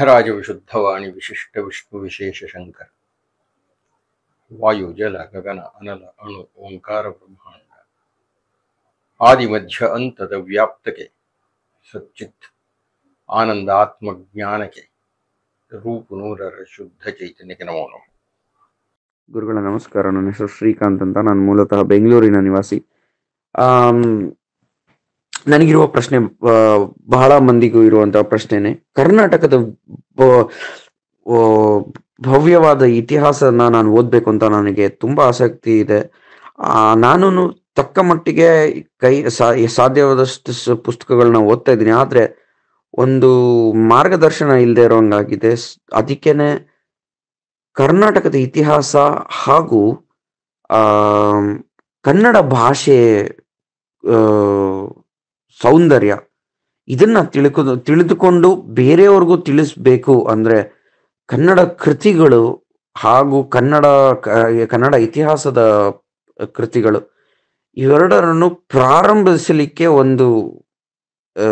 ವಿಘ್ನರಾಜ ವಿಶುದ್ಧವಾಣಿ ವಿಶಿಷ್ಟ ವಿಷ್ಣು ವಿಶೇಷ ಶಂಕರ ವಾಯು ಜಲ ಗಗನ ಅನಲ ಅಣು ಓಂಕಾರ ಬ್ರಹ್ಮಾಂಡ ಆದಿ ಮಧ್ಯ ಅಂತದ ವ್ಯಾಪ್ತಕ್ಕೆ ಸಚ್ಚಿತ್ ಆನಂದಾತ್ಮ ಜ್ಞಾನಕ್ಕೆ ರೂಪು ನೂರರ ಶುದ್ಧ ಚೈತನ್ಯಕ್ಕೆ ನಮೋ ನಮಃ ಗುರುಗಳ ನಮಸ್ಕಾರ ನನ್ನ ಹೆಸರು ಶ್ರೀಕಾಂತ್ ಅಂತ ನಾನು ಮೂಲತಃ ಬೆಂಗಳೂರಿನ ನಿವಾಸಿ ಆಮ್, ನನಗಿರುವ ಪ್ರಶ್ನೆ ಆ, ಬಹಳ ಮಂದಿಗೂ ಇರುವಂತಹ ಪ್ರಶ್ನೆನೆ ಕರ್ನಾಟಕದ ಬ- ಆ, ಭವ್ಯವಾದ ಇತಿಹಾಸನ ನಾನು ಓದ್ಬೇಕು ಅಂತ ನನಗೆ ತುಂಬಾ ಆಸಕ್ತಿ ಇದೆ ಆ, ನಾನು ತಕ್ಕ ಮಟ್ಟಿಗೆ ಕೈ ಸಾ- ಸಾಧ್ಯವಾದಷ್ಟು ಸ- ಪುಸ್ತಕಗಳನ್ನ ಓದ್ತಾ ಇದ್ದೀನಿ ಆದ್ರೆ ಒಂದು ಮಾರ್ಗದರ್ಶನ ಇಲ್ಲದೆ ಇರೋಂಗಾಗಿದೆ ಸ್- ಅದಕ್ಕೇನೆ ಕರ್ನಾಟಕದ ಇತಿಹಾಸ ಹಾಗೂ ಆಮ್, ಕನ್ನಡ ಭಾಷೆ ಆ, ಸೌಂದರ್ಯ ಇದನ್ನ ತಿಳ್ಕೊ ತಿಳಿದುಕೊಂಡು ಬೇರೆಯವ್ರಿಗೂ ತಿಳಿಸ್ಬೇಕು ಅಂದ್ರೆ ಕನ್ನಡ ಕೃತಿಗಳು ಹಾಗೂ ಕನ್ನಡ ಕ- ಕನ್ನಡ ಇತಿಹಾಸದ ಕೃತಿಗಳು ಇವೆರಡರನ್ನು ಪ್ರಾರಂಭಿಸಲಿಕ್ಕೆ ಒಂದು ಆ,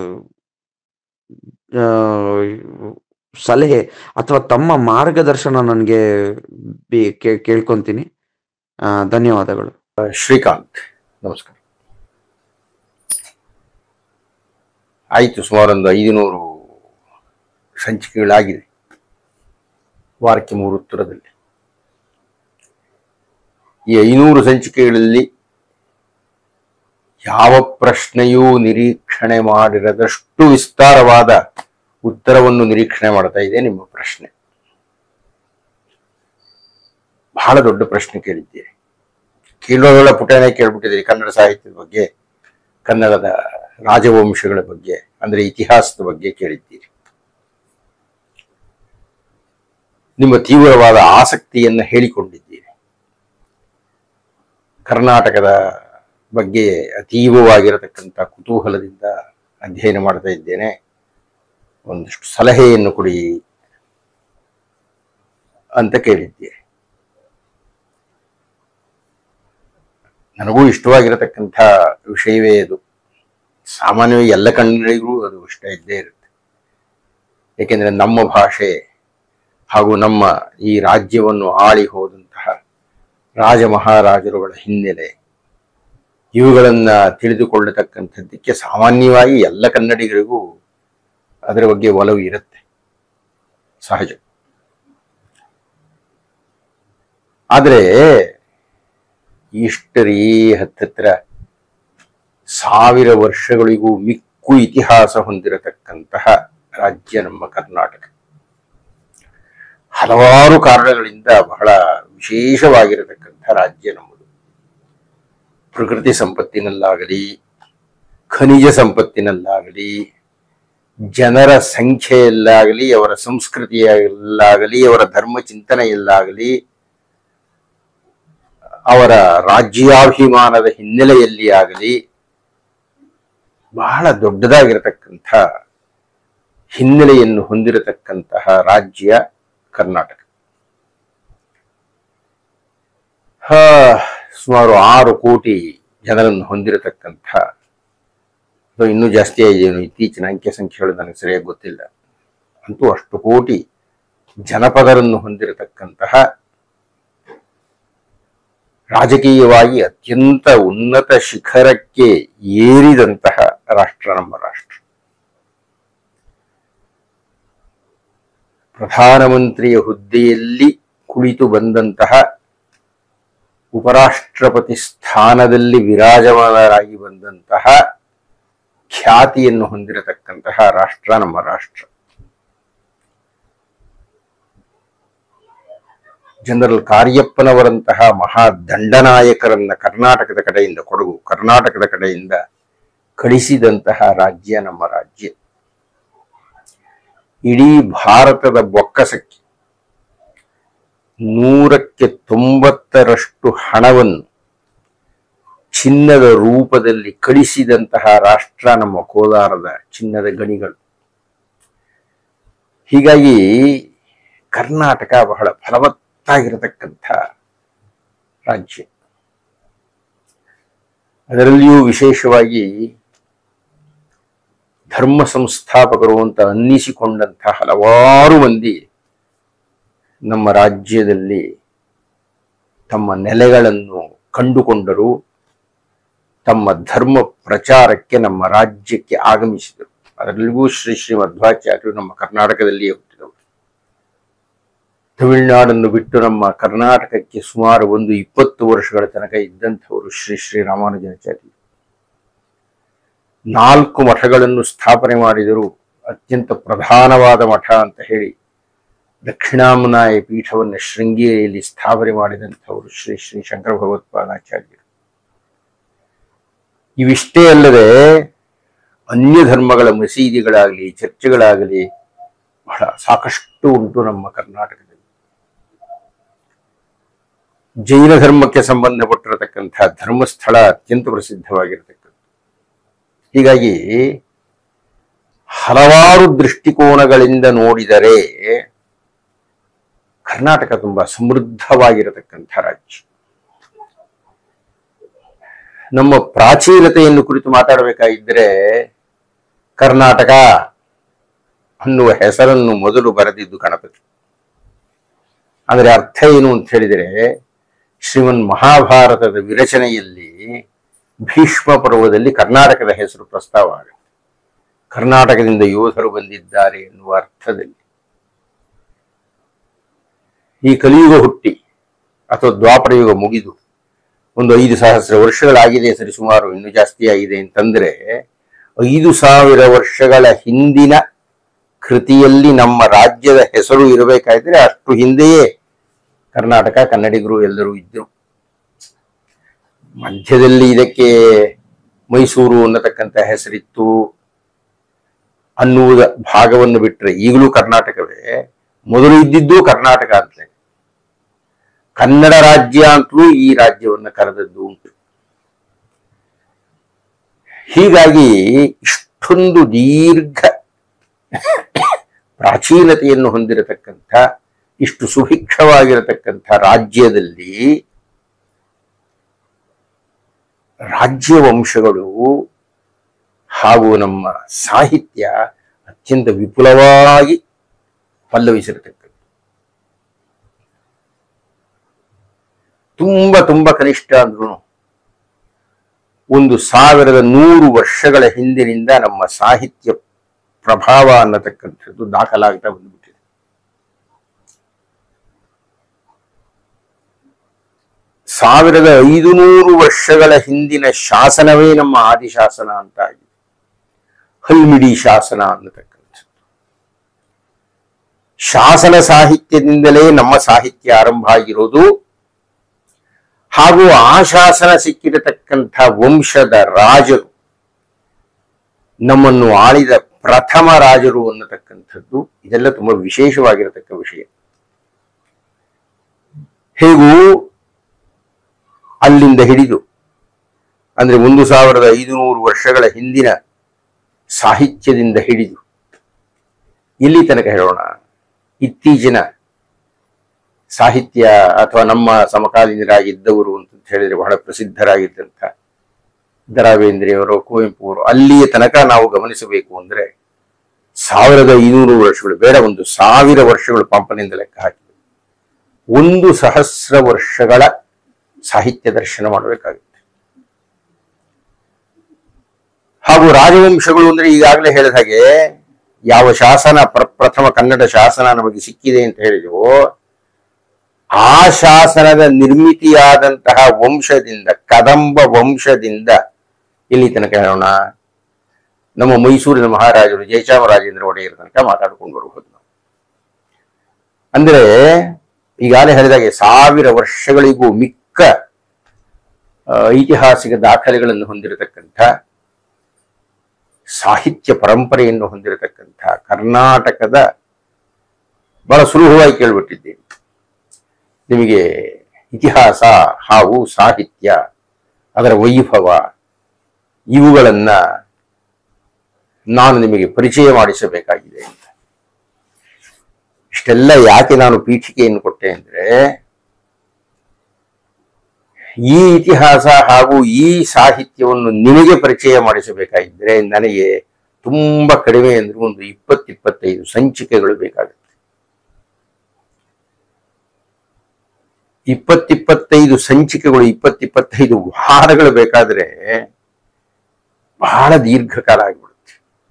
ಆ, ಸಲಹೆ ಅಥವಾ ತಮ್ಮ ಮಾರ್ಗದರ್ಶನ ನನಗೆ ಕೇಳ್ಕೊಂತೀನಿ ಆ, ಧನ್ಯವಾದಗಳು ಶ್ರೀಕಾಂತ್ ನಮಸ್ಕಾರ ಆಯಿತು ಸುಮಾರು ಒಂದು ಐದುನೂರು ಸಂಚಿಕೆಗಳಾಗಿದೆ ವಾರಕ್ಕೆ ಮೂರು ಉತ್ತರದಲ್ಲಿ ಈ ಐನೂರು ಸಂಚಿಕೆಗಳಲ್ಲಿ ಯಾವ ಪ್ರಶ್ನೆಯೂ ನಿರೀಕ್ಷಣೆ ಮಾಡಿರದಷ್ಟು ವಿಸ್ತಾರವಾದ ಉತ್ತರವನ್ನು ನಿರೀಕ್ಷಣೆ ಮಾಡ್ತಾ ಇದೆ ನಿಮ್ಮ ಪ್ರಶ್ನೆ ಬಹಳ ದೊಡ್ಡ ಪ್ರಶ್ನೆ ಕೇಳಿದ್ದೀರಿ ಕೇಳೋದೆಲ್ಲ ಪುಟನೆ ಕೇಳ್ಬಿಟ್ಟಿದ್ದೀರಿ ಕನ್ನಡ ಸಾಹಿತ್ಯದ ಬಗ್ಗೆ ಕನ್ನಡದ ರಾಜವಂಶಗಳ ಬಗ್ಗೆ ಅಂದ್ರೆ ಇತಿಹಾಸದ ಬಗ್ಗೆ ಕೇಳಿದ್ದೀರಿ ನಿಮ್ಮ ತೀವ್ರವಾದ ಆಸಕ್ತಿಯನ್ನ ಹೇಳಿಕೊಂಡಿದ್ದೀರಿ ಕರ್ನಾಟಕದ ಬಗ್ಗೆ ಅತೀವವಾಗಿರತಕ್ಕಂಥ ಕುತೂಹಲದಿಂದ ಅಧ್ಯಯನ ಮಾಡ್ತಾ ಇದ್ದೇನೆ ಒಂದಿಷ್ಟು ಸಲಹೆಯನ್ನು ಕೊಡಿ ಅಂತ ಕೇಳಿದ್ದೀರಿ ನನಗೂ ಇಷ್ಟವಾಗಿರತಕ್ಕಂಥ ವಿಷಯವೇ ಅದು ಸಾಮಾನ್ಯವಾಗಿ ಎಲ್ಲ ಕನ್ನಡಿಗರು ಅದು ಇಷ್ಟ ಇದ್ದೇ ಇರುತ್ತೆ ಏಕೆಂದರೆ ನಮ್ಮ ಭಾಷೆ ಹಾಗೂ ನಮ್ಮ ಈ ರಾಜ್ಯವನ್ನು ಆಳಿ ಹೋದಂತಹ ರಾಜ ಮಹಾರಾಜರುಗಳ ಹಿನ್ನೆಲೆ ಇವುಗಳನ್ನ ತಿಳಿದುಕೊಳ್ಳತಕ್ಕಂಥದ್ದಕ್ಕೆ ಸಾಮಾನ್ಯವಾಗಿ ಎಲ್ಲ ಕನ್ನಡಿಗರಿಗೂ ಅದರ ಬಗ್ಗೆ ಒಲವು ಇರುತ್ತೆ ಸಹಜ ಆದರೆ ಇಷ್ಟರೀ ಹತ್ತತ್ರ ಸಾವಿರ ವರ್ಷಗಳಿಗೂ ಮಿಕ್ಕು ಇತಿಹಾಸ ಹೊಂದಿರತಕ್ಕಂತಹ ರಾಜ್ಯ ನಮ್ಮ ಕರ್ನಾಟಕ ಹಲವಾರು ಕಾರಣಗಳಿಂದ ಬಹಳ ವಿಶೇಷವಾಗಿರತಕ್ಕಂಥ ರಾಜ್ಯ ನಮ್ಮದು ಪ್ರಕೃತಿ ಸಂಪತ್ತಿನಲ್ಲಾಗಲಿ ಖನಿಜ ಸಂಪತ್ತಿನಲ್ಲಾಗಲಿ ಜನರ ಸಂಖ್ಯೆಯಲ್ಲಾಗಲಿ ಅವರ ಸಂಸ್ಕೃತಿಯಲ್ಲಾಗಲಿ ಅವರ ಧರ್ಮ ಚಿಂತನೆಯಲ್ಲಾಗಲಿ ಅವರ ರಾಜ್ಯಾಭಿಮಾನದ ಹಿನ್ನೆಲೆಯಲ್ಲಿ ಆಗಲಿ ಬಹಳ ದೊಡ್ಡದಾಗಿರತಕ್ಕಂಥ ಹಿನ್ನೆಲೆಯನ್ನು ಹೊಂದಿರತಕ್ಕಂತಹ ರಾಜ್ಯ ಕರ್ನಾಟಕ ಹಾ, ಸುಮಾರು ಆರು ಕೋಟಿ ಜನರನ್ನು ಹೊಂದಿರತಕ್ಕಂಥ ಅಥವಾ ಇನ್ನೂ ಜಾಸ್ತಿ ಆಗಿದೆ ಇತ್ತೀಚಿನ ಅಂಕೆ ಸಂಖ್ಯೆಗಳು ನನಗೆ ಸರಿಯಾಗಿ ಗೊತ್ತಿಲ್ಲ ಅಂತೂ ಅಷ್ಟು ಕೋಟಿ ಜನಪದರನ್ನು ಹೊಂದಿರತಕ್ಕಂತಹ ರಾಜಕೀಯವಾಗಿ ಅತ್ಯಂತ ಉನ್ನತ ಶಿಖರಕ್ಕೆ ಏರಿದಂತಹ ರಾಷ್ಟ್ರ ನಮ್ಮ ರಾಷ್ಟ್ರ ಪ್ರಧಾನಮಂತ್ರಿಯ ಹುದ್ದೆಯಲ್ಲಿ ಕುಳಿತು ಬಂದಂತಹ ಉಪರಾಷ್ಟ್ರಪತಿ ಸ್ಥಾನದಲ್ಲಿ ವಿರಾಜಮಾನರಾಗಿ ಬಂದಂತಹ ಖ್ಯಾತಿಯನ್ನು ಹೊಂದಿರತಕ್ಕಂತಹ ರಾಷ್ಟ್ರ ನಮ್ಮ ರಾಷ್ಟ್ರ ಜನರಲ್ ಕಾರ್ಯಪ್ಪನವರಂತಹ ಮಹಾ ದಂಡನಾಯಕರನ್ನ ಕರ್ನಾಟಕದ ಕಡೆಯಿಂದ ಕೊಡಗು ಕರ್ನಾಟಕದ ಕಡೆಯಿಂದ ಕಳಿಸಿದಂತಹ ರಾಜ್ಯ ನಮ್ಮ ರಾಜ್ಯ ಇಡೀ ಭಾರತದ ಬೊಕ್ಕಸಕ್ಕೆ ನೂರಕ್ಕೆ ತೊಂಬತ್ತರಷ್ಟು ಹಣವನ್ನು ಚಿನ್ನದ ರೂಪದಲ್ಲಿ ಕಳಿಸಿದಂತಹ ರಾಷ್ಟ್ರ ನಮ್ಮ ಕೋಲಾರದ ಚಿನ್ನದ ಗಣಿಗಳು ಹೀಗಾಗಿ ಕರ್ನಾಟಕ ಬಹಳ ಫಲವತ್ತಾಗಿರತಕ್ಕಂಥ ರಾಜ್ಯ ಅದರಲ್ಲಿಯೂ ವಿಶೇಷವಾಗಿ ಧರ್ಮ ಸಂಸ್ಥಾಪಕರು ಅಂತ ಅನ್ನಿಸಿಕೊಂಡಂಥ ಹಲವಾರು ಮಂದಿ ನಮ್ಮ ರಾಜ್ಯದಲ್ಲಿ ತಮ್ಮ ನೆಲೆಗಳನ್ನು ಕಂಡುಕೊಂಡರು ತಮ್ಮ ಧರ್ಮ ಪ್ರಚಾರಕ್ಕೆ ನಮ್ಮ ರಾಜ್ಯಕ್ಕೆ ಆಗಮಿಸಿದರು ಅದರಲ್ಲಿಗೂ ಶ್ರೀ ಶ್ರೀ ಮಧ್ವಾಚಾರ್ಯರು ನಮ್ಮ ಕರ್ನಾಟಕದಲ್ಲಿಯೇ ಹುಟ್ಟಿದವರು ತಮಿಳುನಾಡನ್ನು ಬಿಟ್ಟು ನಮ್ಮ ಕರ್ನಾಟಕಕ್ಕೆ ಸುಮಾರು ಒಂದು ಇಪ್ಪತ್ತು ವರ್ಷಗಳ ತನಕ ಇದ್ದಂಥವರು ಶ್ರೀ ಶ್ರೀ ರಾಮಾನುಜಾಚಾರ್ಯರು ನಾಲ್ಕು ಮಠಗಳನ್ನು ಸ್ಥಾಪನೆ ಮಾಡಿದರು ಅತ್ಯಂತ ಪ್ರಧಾನವಾದ ಮಠ ಅಂತ ಹೇಳಿ ದಕ್ಷಿಣಾಮನಾಯ ಪೀಠವನ್ನು ಶೃಂಗೇರಿಯಲ್ಲಿ ಸ್ಥಾಪನೆ ಮಾಡಿದಂಥವರು ಶ್ರೀ ಶ್ರೀ ಶಂಕರ ಭಗವತ್ಪಾದಾಚಾರ್ಯರು ಇವಿಷ್ಟೇ ಅಲ್ಲದೆ ಅನ್ಯ ಧರ್ಮಗಳ ಮಸೀದಿಗಳಾಗಲಿ ಚರ್ಚ್ಗಳಾಗಲಿ ಬಹಳ ಸಾಕಷ್ಟು ಉಂಟು ನಮ್ಮ ಕರ್ನಾಟಕದಲ್ಲಿ ಜೈನ ಧರ್ಮಕ್ಕೆ ಸಂಬಂಧಪಟ್ಟಿರತಕ್ಕಂಥ ಧರ್ಮಸ್ಥಳ ಅತ್ಯಂತ ಪ್ರಸಿದ್ಧವಾಗಿರತಕ್ಕಂಥ ಹೀಗಾಗಿ ಹಲವಾರು ದೃಷ್ಟಿಕೋನಗಳಿಂದ ನೋಡಿದರೆ ಕರ್ನಾಟಕ ತುಂಬಾ ಸಮೃದ್ಧವಾಗಿರತಕ್ಕಂಥ ರಾಜ್ಯ ನಮ್ಮ ಪ್ರಾಚೀನತೆಯನ್ನು ಕುರಿತು ಮಾತಾಡಬೇಕಾಗಿದ್ದರೆ ಕರ್ನಾಟಕ ಅನ್ನುವ ಹೆಸರನ್ನು ಮೊದಲು ಬರೆದಿದ್ದು ಗಣಪತಿ ಅಂದರೆ ಅರ್ಥ ಏನು ಅಂತ ಹೇಳಿದರೆ ಶ್ರೀಮನ್ ಮಹಾಭಾರತದ ವಿರಚನೆಯಲ್ಲಿ ಭೀಷ್ಮ ಪರ್ವದಲ್ಲಿ ಕರ್ನಾಟಕದ ಹೆಸರು ಪ್ರಸ್ತಾವ ಆಗುತ್ತೆ ಕರ್ನಾಟಕದಿಂದ ಯೋಧರು ಬಂದಿದ್ದಾರೆ ಎನ್ನುವ ಅರ್ಥದಲ್ಲಿ ಈ ಕಲಿಯುಗ ಹುಟ್ಟಿ ಅಥವಾ ದ್ವಾಪರ ಯುಗ ಮುಗಿದು ಒಂದು ಐದು ಸಹಸ್ರ ವರ್ಷಗಳಾಗಿದೆ ಸರಿ ಸುಮಾರು ಇನ್ನು ಜಾಸ್ತಿ ಆಗಿದೆ ಅಂತಂದ್ರೆ ಐದು ಸಾವಿರ ವರ್ಷಗಳ ಹಿಂದಿನ ಕೃತಿಯಲ್ಲಿ ನಮ್ಮ ರಾಜ್ಯದ ಹೆಸರು ಇರಬೇಕಾದ್ರೆ ಅಷ್ಟು ಹಿಂದೆಯೇ ಕರ್ನಾಟಕ ಕನ್ನಡಿಗರು ಎಲ್ಲರೂ ಇದ್ದರು ಮಧ್ಯದಲ್ಲಿ ಇದಕ್ಕೆ ಮೈಸೂರು ಅನ್ನತಕ್ಕಂಥ ಹೆಸರಿತ್ತು ಅನ್ನುವುದ ಭಾಗವನ್ನು ಬಿಟ್ಟರೆ ಈಗಲೂ ಕರ್ನಾಟಕವೇ ಮೊದಲು ಇದ್ದಿದ್ದು ಕರ್ನಾಟಕ ಅಂತಲೇ ಕನ್ನಡ ರಾಜ್ಯ ಅಂತಲೂ ಈ ರಾಜ್ಯವನ್ನು ಕರೆದದ್ದು ಉಂಟು ಹೀಗಾಗಿ ಇಷ್ಟೊಂದು ದೀರ್ಘ ಪ್ರಾಚೀನತೆಯನ್ನು ಹೊಂದಿರತಕ್ಕಂಥ ಇಷ್ಟು ಸುಭಿಕ್ಷವಾಗಿರತಕ್ಕಂಥ ರಾಜ್ಯದಲ್ಲಿ ರಾಜ್ಯ ವಂಶಗಳು ಹಾಗೂ ನಮ್ಮ ಸಾಹಿತ್ಯ ಅತ್ಯಂತ ವಿಪುಲವಾಗಿ ಪಲ್ಲವಿಸಿರತಕ್ಕಂಥ ತುಂಬ ತುಂಬ ಕನಿಷ್ಠ ಅಂದ್ರೂ ಒಂದು ಸಾವಿರದ ನೂರು ವರ್ಷಗಳ ಹಿಂದಿನಿಂದ ನಮ್ಮ ಸಾಹಿತ್ಯ ಪ್ರಭಾವ ಅನ್ನತಕ್ಕಂಥದ್ದು ದಾಖಲಾಗ್ತಾ ಬಂದ್ಬಿಟ್ಟಿದೆ ಸಾವಿರದ ಐದು ನೂರು ವರ್ಷಗಳ ಹಿಂದಿನ ಶಾಸನವೇ ನಮ್ಮ ಆದಿಶಾಸನ ಅಂತ ಆಗಿದೆ ಹಲ್ಮಿಡಿ ಶಾಸನ ಅನ್ನತಕ್ಕಂಥದ್ದು ಶಾಸನ ಸಾಹಿತ್ಯದಿಂದಲೇ ನಮ್ಮ ಸಾಹಿತ್ಯ ಆರಂಭ ಆಗಿರೋದು ಹಾಗೂ ಆ ಶಾಸನ ಸಿಕ್ಕಿರತಕ್ಕಂಥ ವಂಶದ ರಾಜರು ನಮ್ಮನ್ನು ಆಳಿದ ಪ್ರಥಮ ರಾಜರು ಅನ್ನತಕ್ಕಂಥದ್ದು ಇದೆಲ್ಲ ತುಂಬಾ ವಿಶೇಷವಾಗಿರತಕ್ಕ ವಿಷಯ ಹೇಗೂ ಅಲ್ಲಿಂದ ಹಿಡಿದು ಅಂದ್ರೆ ಒಂದು ಸಾವಿರದ ಐದುನೂರು ವರ್ಷಗಳ ಹಿಂದಿನ ಸಾಹಿತ್ಯದಿಂದ ಹಿಡಿದು ಇಲ್ಲಿ ತನಕ ಹೇಳೋಣ ಇತ್ತೀಚಿನ ಸಾಹಿತ್ಯ ಅಥವಾ ನಮ್ಮ ಸಮಕಾಲೀನರಾಗಿದ್ದವರು ಅಂತ ಹೇಳಿದ್ರೆ ಬಹಳ ಪ್ರಸಿದ್ಧರಾಗಿದ್ದಂಥ ದ ರಾ ಬೇಂದ್ರೆಯವರು ಕುವೆಂಪು ಅವರು ಅಲ್ಲಿಯ ತನಕ ನಾವು ಗಮನಿಸಬೇಕು ಅಂದ್ರೆ ಸಾವಿರದ ಐನೂರು ವರ್ಷಗಳು ಬೇಡ ಒಂದು ಸಾವಿರ ವರ್ಷಗಳು ಪಂಪನಿಂದ ಲೆಕ್ಕ ಹಾಕಿ ಒಂದು ಸಹಸ್ರ ವರ್ಷಗಳ ಸಾಹಿತ್ಯ ದರ್ಶನ ಮಾಡಬೇಕಾಗುತ್ತೆ ಹಾಗೂ ರಾಜವಂಶಗಳು ಅಂದ್ರೆ ಈಗಾಗಲೇ ಹೇಳಿದ ಹಾಗೆ ಯಾವ ಶಾಸನ ಪ್ರ- ಪ್ರಥಮ ಕನ್ನಡ ಶಾಸನ ನಮಗೆ ಸಿಕ್ಕಿದೆ ಅಂತ ಹೇಳಿದೆವೋ ಆ ಶಾಸನದ ನಿರ್ಮಿತಿಯಾದಂತಹ ವಂಶದಿಂದ ಕದಂಬ ವಂಶದಿಂದ ಇಲ್ಲಿ ತನಕ ಹೇಳೋಣ ನಮ್ಮ ಮೈಸೂರಿನ ಮಹಾರಾಜರು ಜಯಚಾಮರಾಜೇಂದ್ರ ಒಡೆಯರ ತನಕ ಮಾತಾಡ್ಕೊಂಡು ಬರಬಹುದು ನಾವು ಅಂದ್ರೆ ಈಗಾಗಲೇ ಹೇಳಿದಾಗೆ ಸಾವಿರ ವರ್ಷಗಳಿಗೂ ಮಿಕ್ಕ ಆ, ಐತಿಹಾಸಿಕ ದಾಖಲೆಗಳನ್ನು ಹೊಂದಿರತಕ್ಕಂಥ ಸಾಹಿತ್ಯ ಪರಂಪರೆಯನ್ನು ಹೊಂದಿರತಕ್ಕಂಥ ಕರ್ನಾಟಕದ ಬಹಳ ಸುಲಭವಾಗಿ ಕೇಳ್ಬಿಟ್ಟಿದ್ದೇನೆ ನಿಮಗೆ ಇತಿಹಾಸ ಹಾಗೂ ಸಾಹಿತ್ಯ ಅದರ ವೈಭವ ಇವುಗಳನ್ನ ನಾನು ನಿಮಗೆ ಪರಿಚಯ ಮಾಡಿಸಬೇಕಾಗಿದೆ ಅಂತ ಇಷ್ಟೆಲ್ಲ ಯಾಕೆ ನಾನು ಪೀಠಿಕೆಯನ್ನು ಕೊಟ್ಟೆ ಅಂದ್ರೆ ಈ ಇತಿಹಾಸ ಹಾಗೂ ಈ ಸಾಹಿತ್ಯವನ್ನು ನಿಮಗೆ ಪರಿಚಯ ಮಾಡಿಸಬೇಕಾಗಿದ್ರೆ ನನಗೆ ತುಂಬಾ ಕಡಿಮೆ ಅಂದ್ರೆ ಒಂದು ಇಪ್ಪತ್ತಿಪ್ಪತ್ತೈದು ಸಂಚಿಕೆಗಳು ಬೇಕಾಗುತ್ತೆ ಇಪ್ಪತ್ತಿಪ್ಪತ್ತೈದು ಸಂಚಿಕೆಗಳು ಇಪ್ಪತ್ತಿಪ್ಪತ್ತೈದು ವಾರಗಳು ಬೇಕಾದ್ರೆ ಬಹಳ ದೀರ್ಘಕಾಲ ಆಗಿಬಿಡುತ್ತೆ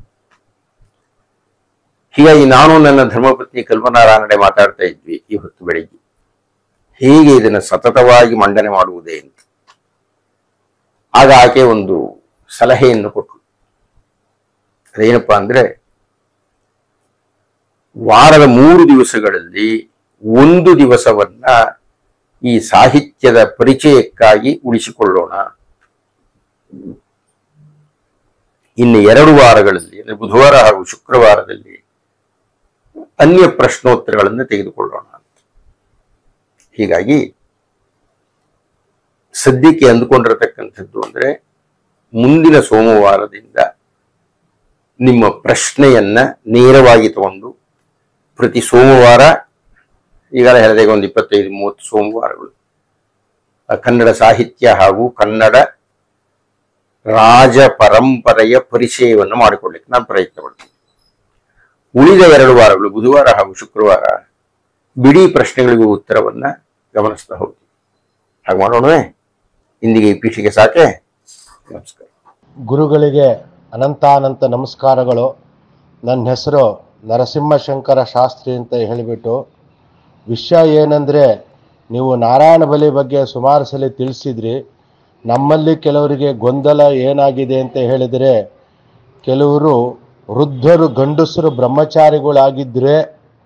ಹೀಗಾಗಿ ನಾನು ನನ್ನ ಧರ್ಮಪತ್ನಿ ಕಲ್ಪನಾ ರಾನಡೆ ಮಾತಾಡ್ತಾ ಇದ್ವಿ ಇವತ್ತು ಬೆಳಿಗ್ಗೆ ಹೇಗೆ ಇದನ್ನು ಸತತವಾಗಿ ಮಂಡನೆ ಮಾಡುವುದೇ ಅಂತ ಆಗ ಆಕೆ ಒಂದು ಸಲಹೆಯನ್ನು ಕೊಟ್ಟರು ಅದೇನಪ್ಪಾ ಅಂದ್ರೆ ವಾರದ ಮೂರು ದಿವಸಗಳಲ್ಲಿ ಒಂದು ದಿವಸವನ್ನ ಈ ಸಾಹಿತ್ಯದ ಪರಿಚಯಕ್ಕಾಗಿ ಉಳಿಸಿಕೊಳ್ಳೋಣ ಇನ್ನು ಎರಡು ವಾರಗಳಲ್ಲಿ ಅಂದ್ರೆ ಬುಧವಾರ ಹಾಗೂ ಶುಕ್ರವಾರದಲ್ಲಿ ಅನ್ಯ ಪ್ರಶ್ನೋತ್ತರಗಳನ್ನು ತೆಗೆದುಕೊಳ್ಳೋಣ ಅಂತ ಹೀಗಾಗಿ ಸದ್ಯಕ್ಕೆ ಅಂದುಕೊಂಡಿರತಕ್ಕಂಥದ್ದು ಅಂದ್ರೆ ಮುಂದಿನ ಸೋಮವಾರದಿಂದ ನಿಮ್ಮ ಪ್ರಶ್ನೆಯನ್ನ ನೇರವಾಗಿ ತಗೊಂಡು ಪ್ರತಿ ಸೋಮವಾರ ಈಗಾಗಲೇ ಹೇಳಿದೆ ಈಗ ಒಂದು ಇಪ್ಪತ್ತೈದು ಮೂವತ್ತು ಸೋಮವಾರಗಳು ಆ ಕನ್ನಡ ಸಾಹಿತ್ಯ ಹಾಗೂ ಕನ್ನಡ ರಾಜ ಪರಂಪರೆಯ ಪರಿಚಯವನ್ನು ಮಾಡಿಕೊಳ್ಳಿಕ್ಕೆ ನಾನು ಪ್ರಯತ್ನ ಪಡ್ತೀನಿ ಉಳಿದ ಎರಡು ವಾರಗಳು ಬುಧವಾರ ಹಾಗೂ ಶುಕ್ರವಾರ ಬಿಡಿ ಪ್ರಶ್ನೆಗಳಿಗೂ ಉತ್ತರವನ್ನ ಗಮನಿಸ್ತಾ ಹೋಗ್ತೀವಿ ಹಾಗೆ ಮಾಡೋಣವೇ ಇಂದಿಗೆ ಈ ಪೀಠಿಗೆ ಸಾಕೆ ನಮಸ್ಕಾರ ಗುರುಗಳಿಗೆ ಅನಂತಾನಂತ ನಮಸ್ಕಾರಗಳು ನನ್ನ ಹೆಸರು ನರಸಿಂಹಶಂಕರ ಶಾಸ್ತ್ರಿ ಅಂತ ಹೇಳಿಬಿಟ್ಟು ವಿಷಯ ಏನಂದರೆ ನೀವು ನಾರಾಯಣ ಬಲಿ ಬಗ್ಗೆ ಸುಮಾರು ಸಲ ತಿಳಿಸಿದ್ರಿ ನಮ್ಮಲ್ಲಿ ಕೆಲವರಿಗೆ ಗೊಂದಲ ಏನಾಗಿದೆ ಅಂತ ಹೇಳಿದರೆ ಕೆಲವರು ವೃದ್ಧರು ಗಂಡಸರು ಬ್ರಹ್ಮಚಾರಿಗಳಾಗಿದ್ದರೆ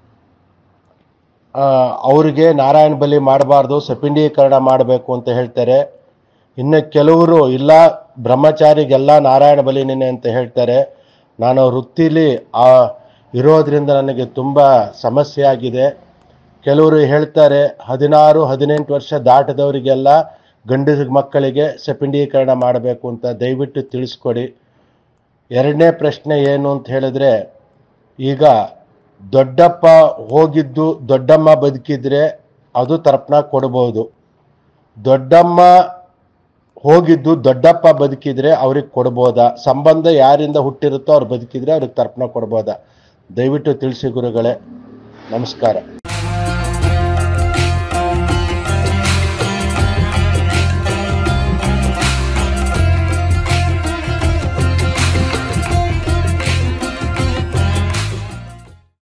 ಆ, ಅವರಿಗೆ ನಾರಾಯಣ ಬಲಿ ಮಾಡಬಾರ್ದು ಸಪಿಂಡೀಕರಣ ಮಾಡಬೇಕು ಅಂತ ಹೇಳ್ತಾರೆ ಇನ್ನು ಕೆಲವರು ಇಲ್ಲ ಬ್ರಹ್ಮಚಾರಿಗೆಲ್ಲ ನಾರಾಯಣ ಬಲಿನೇ ಅಂತ ಹೇಳ್ತಾರೆ ನಾನು ವೃತ್ತಿಲಿ ಆ ಇರೋದ್ರಿಂದ ನನಗೆ ತುಂಬ ಸಮಸ್ಯೆ ಆಗಿದೆ ಕೆಲವರು ಹೇಳ್ತಾರೆ ಹದಿನಾರು ಹದಿನೆಂಟು ವರ್ಷ ದಾಟದವರಿಗೆಲ್ಲ ಗಂಡು ಮಕ್ಕಳಿಗೆ ಸಪಿಂಡೀಕರಣ ಮಾಡಬೇಕು ಅಂತ ದಯವಿಟ್ಟು ತಿಳಿಸ್ಕೊಡಿ ಎರಡನೇ ಪ್ರಶ್ನೆ ಏನು ಅಂತ ಹೇಳಿದ್ರೆ ಈಗ ದೊಡ್ಡಪ್ಪ ಹೋಗಿದ್ದು ದೊಡ್ಡಮ್ಮ ಬದುಕಿದ್ರೆ ಅದು ತರ್ಪಣ ಕೊಡ್ಬೋದು ದೊಡ್ಡಮ್ಮ ಹೋಗಿದ್ದು ದೊಡ್ಡಪ್ಪ ಬದುಕಿದ್ರೆ ಅವ್ರಿಗೆ ಕೊಡ್ಬೋದಾ ಸಂಬಂಧ ಯಾರಿಂದ ಹುಟ್ಟಿರುತ್ತೋ ಅವ್ರು ಬದುಕಿದ್ರೆ ಅವ್ರಿಗೆ ತರ್ಪಣ ಕೊಡ್ಬೋದಾ ದಯವಿಟ್ಟು ತಿಳಿಸಿ ಗುರುಗಳೇ ನಮಸ್ಕಾರ